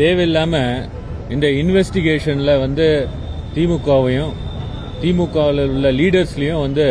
தேவையில்லாமல் இந்த இன்வெஸ்டிகேஷனில் வந்து திமுகவையும் திமுகவில் உள்ள லீடர்ஸ்லையும் வந்து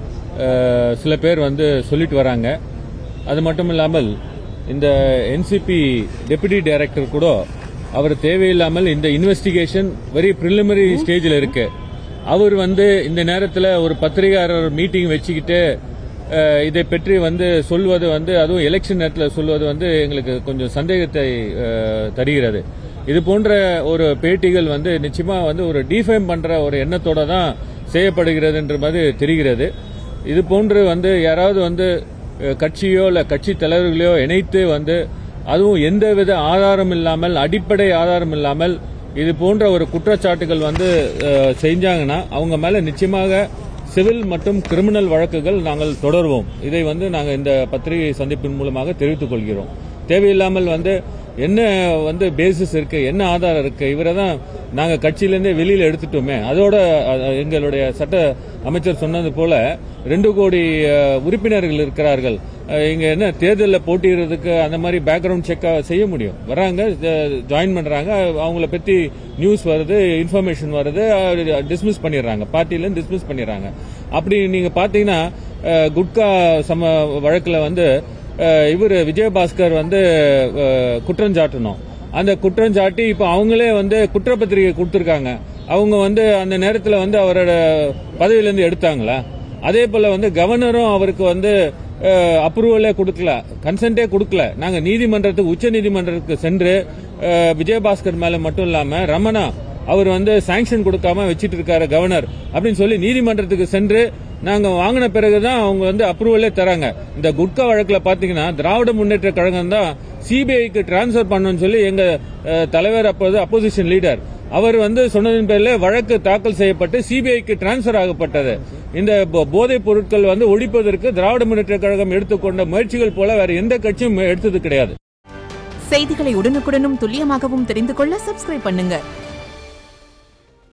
அஹ், சில பேர் வந்து சொல்லிட்டு வராங்க அது மட்டும் இல்லாமல் இந்த என்சிபி டெபுட்டி டைரக்டர் கூட அவர் தேவையில்லாமல் இந்த இன்வெஸ்டிகேஷன் வெரி ப்ரிலிமினரி ஸ்டேஜில் இருக்கு அவர் வந்து இந்த நேரத்தில் ஒரு பத்திரிகையாளர் மீட்டிங் வச்சுக்கிட்டு அஹ், இதை பற்றி வந்து சொல்வது வந்து அதுவும் எலெக்ஷன் நேரத்தில் சொல்வது வந்து எங்களுக்கு கொஞ்சம் சந்தேகத்தை அஹ், தருகிறது இது போன்ற ஒரு பேட்டிகள் வந்து நிச்சயமா வந்து ஒரு டிஃபைம் பண்ற ஒரு எண்ணத்தோட தான் செய்யப்படுகிறது என்ற மாதிரி தெரிகிறது இது போன்று வந்து யாராவது வந்து அஹ், கட்சியோ இல்ல கட்சி தலைவர்களையோ இணைத்து வந்து அதுவும் எந்தவித ஆதாரம் இல்லாமல் அடிப்படை ஆதாரம் இல்லாமல் இது போன்ற ஒரு குற்றச்சாட்டுகள் வந்து அஹ், செஞ்சாங்கன்னா அவங்க மேல நிச்சயமாக சிவில் மற்றும் கிரிமினல் வழக்குகள் நாங்கள் தொடர்வோம் இதை வந்து நாங்கள் இந்த பத்திரிகை சந்திப்பின் மூலமாக தெரிவித்துக் கொள்கிறோம் தேவையில்லாமல் வந்து என்ன வந்து பேசிஸ் இருக்கு என்ன ஆதாரம் இருக்கு இவரை தான் நாங்கள் கட்சியிலேருந்தே வெளியில் எடுத்துட்டோமே அதோட அஹ், எங்களுடைய சட்ட அமைச்சர் சொன்னது போல ரெண்டு கோடி அஹ், உறுப்பினர்கள் இருக்கிறார்கள் அஹ், இங்க என்ன தேர்தலில் போட்டியிடுறதுக்கு அந்த மாதிரி பேக்ரவுண்ட் செக் செய்ய முடியும் வராங்க ஜாயின் பண்றாங்க அவங்கள பத்தி நியூஸ் வருது இன்ஃபர்மேஷன் வருது டிஸ்மிஸ் பண்ணிடுறாங்க பார்ட்டிலேருந்து டிஸ்மிஸ் பண்ணிடுறாங்க அப்படி நீங்க பாத்தீங்கன்னா அஹ், குட்கா சம வழக்கில் வந்து இவர் விஜயபாஸ்கர் வந்து அஹ், குற்றம் சாட்டணும் அந்த குற்றம் சாட்டி இப்போ அவங்களே வந்து குற்றப்பத்திரிகை கொடுத்துருக்காங்க அவங்க வந்து அந்த நேரத்தில் வந்து அவரோட பதவியிலேருந்து எடுத்தாங்களா அதே போல வந்து கவர்னரும் அவருக்கு வந்து அப்ரூவலே கொடுக்கல கன்சென்டே கொடுக்கல நாங்க நீதிமன்றத்துக்கு உச்ச நீதிமன்றத்துக்கு சென்று அஹ், விஜயபாஸ்கர் மேல மட்டும் இல்லாம ரமணா அவர் வந்து சாங்ஷன் கொடுக்காம வச்சிட்டு இருக்காரு கவர்னர் அப்படின்னு சொல்லி நீதிமன்றத்துக்கு சென்று நாங்க வாங்கின பிறகுதான் அவங்க வந்து அப்ரூவலே தராங்க இந்த குட்கா வழக்குல பாத்தீங்கன்னா திராவிட முன்னேற்ற கழகம் தான் சிபிஐக்கு டிரான்ஸ்பர் பண்ணணும்னு சொல்லி எங்க அஹ், தலைவர் அப்போது அப்போசிஷன் லீடர் அவர் வந்து சொன்னதின் பேர்ல வழக்கு தாக்கல் செய்யப்பட்டு சிபிஐக்கு டிரான்ஸ்பர் ஆகப்பட்டது இந்த போ- போதைப் பொருட்கள் வந்து ஒழிப்பதற்கு திராவிட முன்னேற்ற கழகம் எடுத்துக்கொண்ட முயற்சிகள் போல வேற எந்த கட்சியும் எடுத்தது கிடையாது செய்திகளை உடனுக்குடனும் துல்லியமாகவும் தெரிந்து கொள்ள சப்ஸ்கிரைப் பண்ணுங்க